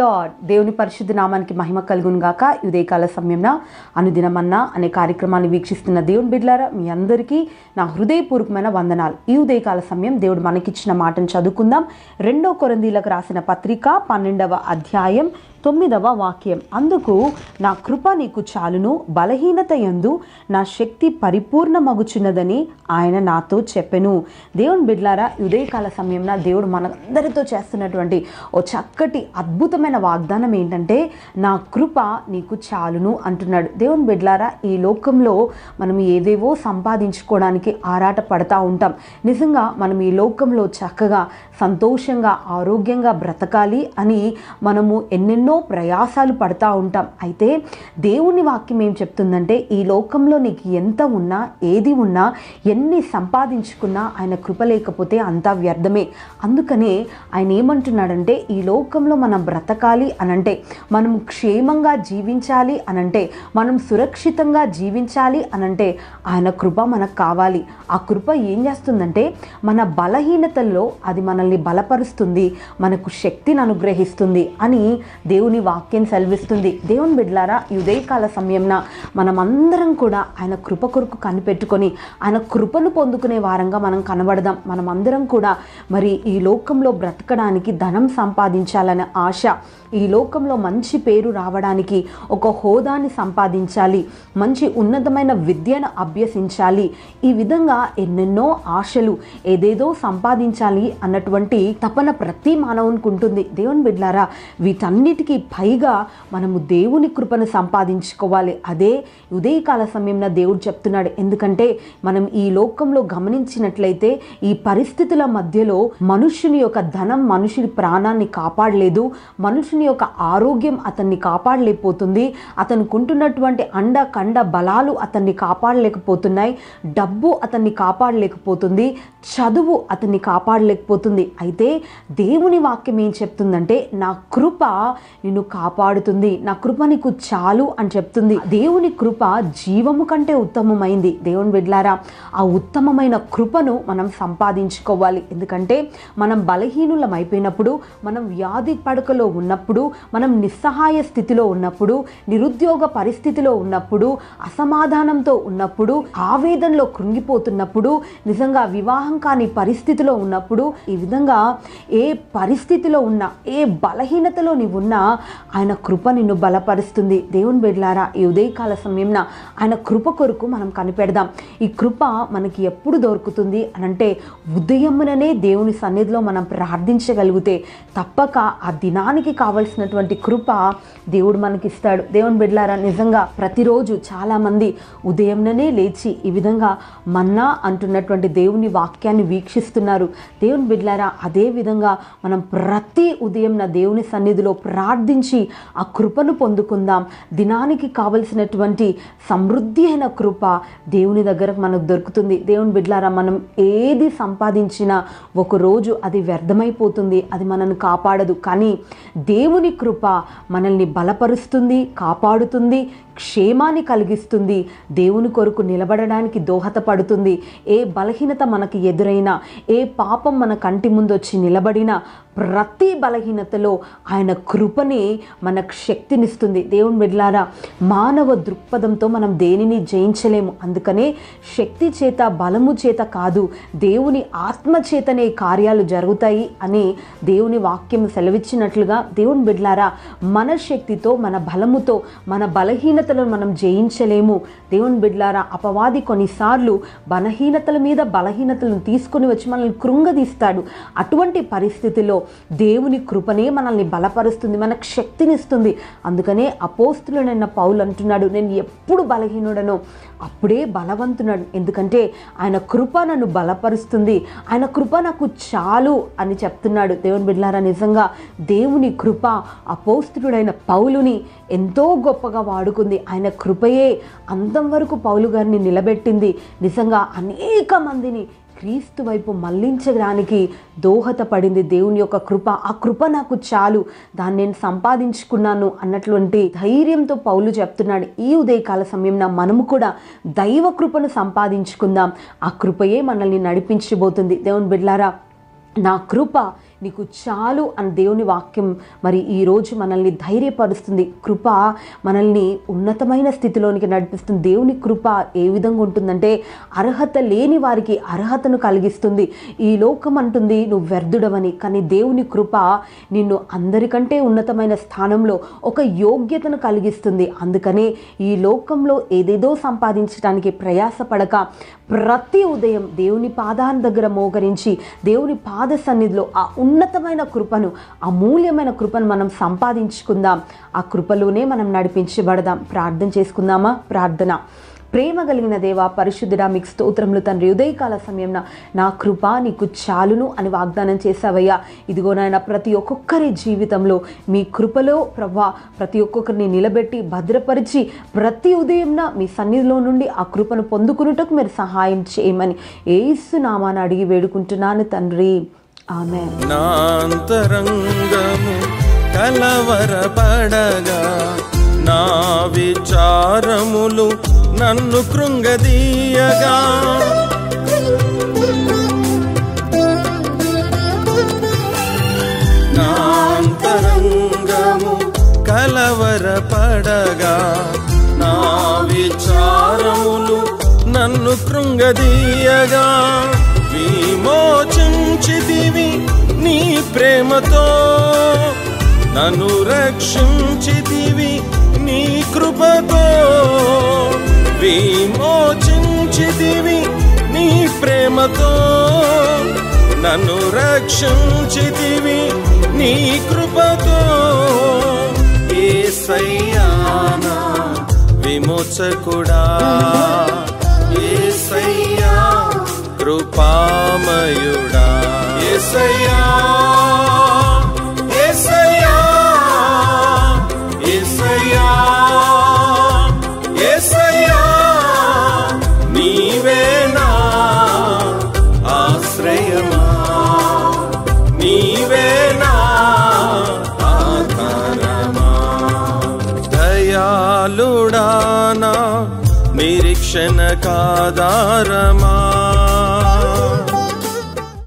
lord దేవుని పరిశుద్ధ నామానికి మహిమ కలుగును గాక ఈ ఉదయకాల సమయంన అనుదినమన్నా అనే కార్యక్రమాన్ని వీక్షిస్తున్న దేవుని బిడ్లారా మీ అందరికీ నా హృదయపూర్వకమైన వందనాలు ఈ ఉదయకాల సమయం దేవుడు మనకిచ్చిన మాటను చదువుకుందాం రెండో కొరందీలకు రాసిన పత్రిక పన్నెండవ అధ్యాయం తొమ్మిదవ వాక్యం అందుకు నా కృప నీకు చాలును బలహీనత యందు నా శక్తి పరిపూర్ణమగుచున్నదని ఆయన నాతో చెప్పెను దేవుని బిడ్లారా ఈ ఉదయకాల సమయంలో దేవుడు మనందరితో చేస్తున్నటువంటి ఓ చక్కటి అద్భుతమైన వాగ్దానం ఏంటంటే నా కృప నీకు చాలును అంటున్నాడు దేవుని బిడ్లారా ఈ లోకంలో మనం ఏదేవో సంపాదించుకోవడానికి ఆరాట పడతా ఉంటాం నిజంగా మనం ఈ లోకంలో చక్కగా సంతోషంగా ఆరోగ్యంగా బ్రతకాలి అని మనము ఎన్నెన్నో ప్రయాసాలు పడతా ఉంటాం అయితే దేవుని వాక్యం ఏం చెప్తుందంటే ఈ లోకంలో నీకు ఎంత ఉన్నా ఏది ఉన్నా ఎన్ని సంపాదించుకున్నా ఆయన కృప లేకపోతే అంతా వ్యర్థమే అందుకనే ఆయన ఏమంటున్నాడంటే ఈ లోకంలో మనం బ్రతకాలి అనంటే మనం క్షేమంగా జీవించాలి అనంటే మనం సురక్షితంగా జీవించాలి అనంటే ఆయన కృప మనకు కావాలి ఆ కృప ఏం చేస్తుందంటే మన బలహీనతల్లో అది మనల్ని బలపరుస్తుంది మనకు శక్తిని అనుగ్రహిస్తుంది అని దేవుని వాక్యం సెలవిస్తుంది దేవుని బిడ్లారా ఈ ఉదయకాల సమయంన మనమందరం కూడా ఆయన కృప కొరకు కనిపెట్టుకొని ఆయన కృపను పొందుకునే వారంగా మనం కనబడదాం మనమందరం కూడా మరి ఈ లోకంలో బ్రతకడానికి ధనం సంపాదించాలనే ఆశ ఈ లోకంలో మంచి పేరు రావడానికి ఒక హోదాని సంపాదించాలి మంచి ఉన్నతమైన విద్యను అభ్యసించాలి ఈ విధంగా ఎన్నెన్నో ఆశలు ఏదేదో సంపాదించాలి అన్నటువంటి తపన ప్రతి మానవునికి ఉంటుంది దేవుని బిడ్లారా వీటన్నిటికీ పైగా మనము దేవుని కృపను సంపాదించుకోవాలి అదే ఉదయకాల సమయంలో దేవుడు చెప్తున్నాడు ఎందుకంటే మనం ఈ లోకంలో గమనించినట్లయితే ఈ పరిస్థితుల మధ్యలో మనుషుని యొక్క ధనం మనుషుని ప్రాణాన్ని కాపాడలేదు మనుషుని యొక్క ఆరోగ్యం అతన్ని కాపాడలేకపోతుంది అతనికి ఉంటున్నటువంటి అండ కండ బలాలు అతన్ని కాపాడలేకపోతున్నాయి డబ్బు అతన్ని కాపాడలేకపోతుంది చదువు అతన్ని కాపాడలేకపోతుంది అయితే దేవుని వాక్యం ఏం చెప్తుందంటే నా కృప నిన్ను కాపాడుతుంది నా కృప నీకు చాలు అని చెప్తుంది దేవుని కృప జీవము కంటే ఉత్తమమైంది దేవుని బిడ్లారా ఆ ఉత్తమమైన కృపను మనం సంపాదించుకోవాలి ఎందుకంటే మనం బలహీనులం అయిపోయినప్పుడు మనం వ్యాధి పడకలో ఉన్నప్పుడు మనం నిస్సహాయ స్థితిలో ఉన్నప్పుడు నిరుద్యోగ పరిస్థితిలో ఉన్నప్పుడు అసమాధానంతో ఉన్నప్పుడు ఆవేదనలో కృంగిపోతున్నప్పుడు నిజంగా వివాహం కాని పరిస్థితిలో ఉన్నప్పుడు ఈ విధంగా ఏ పరిస్థితిలో ఉన్నా ఏ బలహీనతలో నీవు ఉన్నా ఆయన కృప నిన్ను బలపరుస్తుంది దేవుని బిడ్లారా ఈ ఉదయకాల సమయంన ఆయన కృప కొరకు మనం కనిపెడదాం ఈ కృప మనకి ఎప్పుడు దొరుకుతుంది అనంటే ఉదయముననే దేవుని సన్నిధిలో మనం ప్రార్థించగలిగితే తప్పక ఆ దినానికి కావలసినటువంటి కృప దేవుడు మనకి ఇస్తాడు దేవుని బిడ్లారా నిజంగా ప్రతిరోజు చాలామంది ఉదయంలోనే లేచి ఈ విధంగా మన్నా అంటున్నటువంటి దేవుని వాక్యాన్ని వీక్షిస్తున్నారు దేవుని బిడ్లారా అదే విధంగా మనం ప్రతి ఉదయం నా దేవుని సన్నిధిలో ప్రార్థించి ఆ కృపను పొందుకుందాం దినానికి కావలసినటువంటి సమృద్ధి అయిన కృప దేవుని దగ్గర మనకు దొరుకుతుంది దేవుని బిడ్లారా మనం ఏది సంపాదించినా ఒకరోజు అది వ్యర్థమైపోతుంది అది మనల్ని కాపాడదు కానీ దేవుని కృప మనల్ని బలపరుస్తుంది కాపాడుతుంది క్షేమాన్ని కలిగిస్తుంది దేవుని కొరకు నిలబడడానికి దోహదపడుతుంది ఏ బలహీనత మనకి ఎదురైనా ఏ పాపం మన కంటి ముందు వచ్చి నిలబడినా ప్రతి బలహీనతలో ఆయన కృపని మనకు శక్తినిస్తుంది దేవుని బిడ్లారా మానవ దృక్పథంతో మనం దేనిని జయించలేము అందుకనే శక్తి చేత బలము చేత కాదు దేవుని ఆత్మ చేతనే కార్యాలు జరుగుతాయి అని దేవుని వాక్యం సెలవిచ్చినట్లుగా దేవుని బిడ్లారా మన శక్తితో మన బలముతో మన బలహీనతలను మనం జయించలేము దేవుని బిడ్లారా అపవాది కొన్నిసార్లు బలహీనతల మీద బలహీనతలను తీసుకుని వచ్చి మనల్ని కృంగదీస్తాడు అటువంటి పరిస్థితిలో దేవుని కృపనే మనల్ని బలపరుస్తుంది మనకు శక్తినిస్తుంది అందుకనే అపోస్తులనైన పౌలు అంటున్నాడు నేను ఎప్పుడు బలహీనుడనో అప్పుడే బలవంతున్నాడు ఎందుకంటే ఆయన కృప నన్ను బలపరుస్తుంది ఆయన కృప నాకు చాలు అని చెప్తున్నాడు దేవుని బిడ్లారా నిజంగా దేవుని కృప అపోస్తుడైన పౌలుని ఎంతో గొప్పగా వాడుకుంది ఆయన కృపయే అందం వరకు పౌలు గారిని నిలబెట్టింది నిజంగా అనేక మందిని క్రీస్తు వైపు మళ్లించడానికి దోహదపడింది దేవుని యొక్క కృప ఆ కృప నాకు చాలు దాన్ని నేను సంపాదించుకున్నాను అన్నటువంటి ధైర్యంతో పౌలు చెప్తున్నాడు ఈ ఉదయకాల సమయంలో మనము కూడా దైవ కృపను సంపాదించుకుందాం ఆ కృపయే మనల్ని నడిపించబోతుంది దేవుని బిడ్లారా నా కృప నీకు చాలు అని దేవుని వాక్యం మరి ఈరోజు మనల్ని ధైర్యపరుస్తుంది కృప మనల్ని ఉన్నతమైన స్థితిలోనికి నడిపిస్తుంది దేవుని కృప ఏ విధంగా ఉంటుందంటే అర్హత లేని వారికి అర్హతను కలిగిస్తుంది ఈ లోకం అంటుంది నువ్వు వ్యర్థుడవని కానీ దేవుని కృప నిన్ను అందరికంటే ఉన్నతమైన స్థానంలో ఒక యోగ్యతను కలిగిస్తుంది అందుకనే ఈ లోకంలో ఏదేదో సంపాదించడానికి ప్రయాసపడక ప్రతి ఉదయం దేవుని పాదాల దగ్గర మోకరించి దేవుని పాద సన్నిధిలో ఆ ఉన్నతమైన కృపను అమూల్యమైన కృపను మనం సంపాదించుకుందాం ఆ కృపలోనే మనం నడిపించబడదాం ప్రార్థన చేసుకుందామా ప్రార్థన ప్రేమ కలిగిన దేవ పరిశుద్ధుడా మీకు స్తోత్రములు తండ్రి ఉదయకాల సమయంన నా కృప నీకు చాలును అని వాగ్దానం చేశావయ్యా ఇదిగో నాయన ప్రతి ఒక్కొక్కరి జీవితంలో మీ కృపలో ప్రభా ప్రతి ఒక్కొక్కరిని నిలబెట్టి భద్రపరిచి ప్రతి ఉదయంన మీ సన్నిధిలో నుండి ఆ కృపను పొందుకున్నటకు మీరు సహాయం చేయమని ఏసు నామాన్ని అడిగి వేడుకుంటున్నాను తండ్రి ఆమె నాంతరంగము కలవరపడగా నా విచారములు నన్ను కృంగదీయగా నాంతరంగము కలవరపడగా నా విచారములు నన్ను కృంగదీయగా విమోచించితివి నీ ప్రేమతో నన్ను రక్షించితివి నీ కృపతో విమోచించితివి నీ ప్రేమతో నన్ను రక్షించితివి నీ కృపతో ఏసయ్యానా విమోచకుడా ఏసయ్యా కృపామయుడా ఏసయ్యా ఏసయ్యా ఏసయ్యా ఏసయ్యా నీవేనా ఆశ్రయమా నీవేనా ఆధారమా దయాళుడానా నిరీక్షణ కాదారమా